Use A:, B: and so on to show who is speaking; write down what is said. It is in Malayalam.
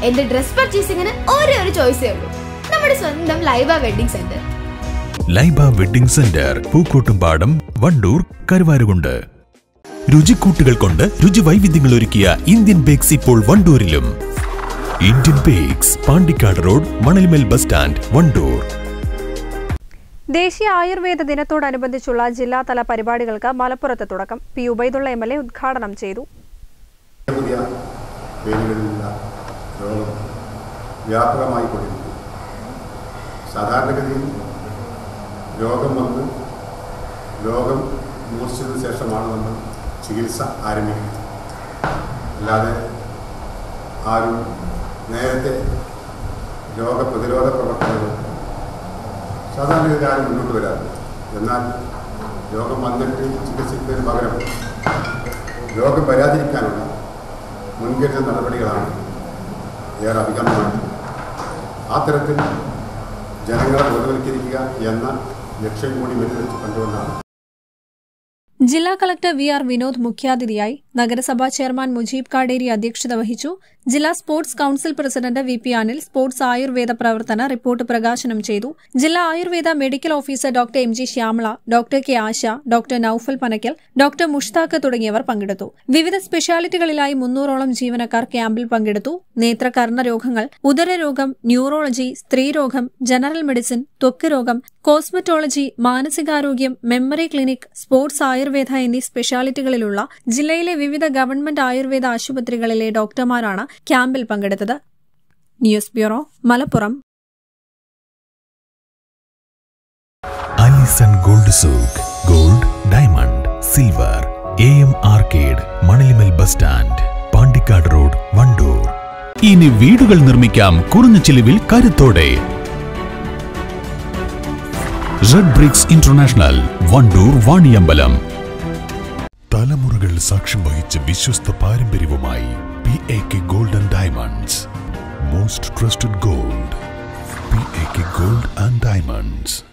A: എന്റെ ഡ്രസ് പർച്ചേസിംഗിന് ഒരേ ഒരു ചോയ്സേ ഉള്ളൂ നമ്മുടെ സ്വന്തം Laiba wedding center
B: Laiba wedding center Pookkottumpadam Wandoor Karuvarakundu രുചിക്കൂട്ടുകൾ കൊണ്ട് രുചി വൈവിധ്യങ്ങൾ ഒരുക്കിയ ഇന്ത്യൻ ബേക്സ് ഇപ്പോൾ വണ്ടൂരിലും Indian bakes Pandikkad road Manalmel bus stand Wandoor
C: ദേശീയ ആയുർവേദ ദിനത്തോടനുബന്ധിച്ചുള്ള ജില്ലാതല പരിപാടികൾക്ക് മലപ്പുറത്ത് തുടക്കം P Ubaidulla M L A ഉദ്ഘാടനം ചെയ്തു
D: പുതിയ പേരുകളിലുള്ള രോഗം വ്യാപകമായി കൊണ്ടിരിക്കുന്നു സാധാരണഗതിയിൽ രോഗം വന്ന് രോഗം മൂർച്ഛിച്ചതിന് ശേഷമാണ് നമ്മൾ ചികിത്സ ആരംഭിക്കുന്നത് അല്ലാതെ ആരും നേരത്തെ രോഗപ്രതിരോധ പ്രവർത്തനങ്ങൾ സാധാരണഗതിയിൽ ആരും മുന്നോട്ട് വരാറില്ല എന്നാൽ രോഗം വന്നിട്ട് ചികിത്സിക്കുന്നതിന് പകരം രോഗം വരാതിരിക്കാനുള്ള മുൻകരുതൽ നടപടികളാണ് ഏറെ അഭികമാണ് ആ തരത്തിൽ ജനങ്ങളെ ബോധവൽക്കരിക്കുക എന്ന ലക്ഷ്യം കൂടി മുന്നിൽ കണ്ടുകൊണ്ടാണ്
C: ജില്ലാ കളക്ടർ വി ആർ വിനോദ് മുഖ്യാതിഥിയായി നഗരസഭാ ചെയർമാൻ മുജീബ് കാടേരി അധ്യക്ഷത വഹിച്ചു ജില്ലാ sports council president V P Anil sports Ayurveda പ്രവർത്തന റിപ്പോർട്ട് പ്രകാശനം ചെയ്തു ജില്ലാ Ayurveda medical officer doctor M G Shyamala doctor K Asha doctor Noufal Panakkal doctor Mushtaq തുടങ്ങിയവർ പങ്കെടുത്തു വിവിധ സ്പെഷ്യാലിറ്റികളിലായി മുന്നൂറോളം ജീവനക്കാർ ക്യാമ്പിൽ പങ്കെടുത്തു നേത്രകർണ രോഗങ്ങൾ ഉദരരോഗം ന്യൂറോളജി സ്ത്രീരോഗം ജനറൽ മെഡിസിൻ ത്വക്ക് രോഗം കോസ്മറ്റോളജി മാനസികാരോഗ്യം മെമ്മറി ക്ലിനിക് സ്പോർട്സ് ആയുർവേദ എന്നീ സ്പെഷ്യാലിറ്റികളിലുള്ള ജില്ലയിലെ വിവിധ ഗവൺമെന്റ് ആയുർവേദ ആശുപത്രികളിലെ ഡോക്ടർമാരാണ് ക്യാമ്പിൽ പങ്കെടുത്തത് news bureau Malappuram
B: Alison gold souk gold diamond silver A M arcade Manalimal bus stand Pandikkad road Wandoor ഇനി വീടുകൾ നിർമ്മിക്കാം കുറഞ്ഞ ചിലവിൽ കരുത്തോടെ red bricks international Wandoor Vaniyambalam തലമുറകൾ സാക്ഷ്യം വഹിച്ച വിശ്വസ്ത പാരമ്പര്യവുമായി P A K golden diamonds most trusted gold P A K gold and diamonds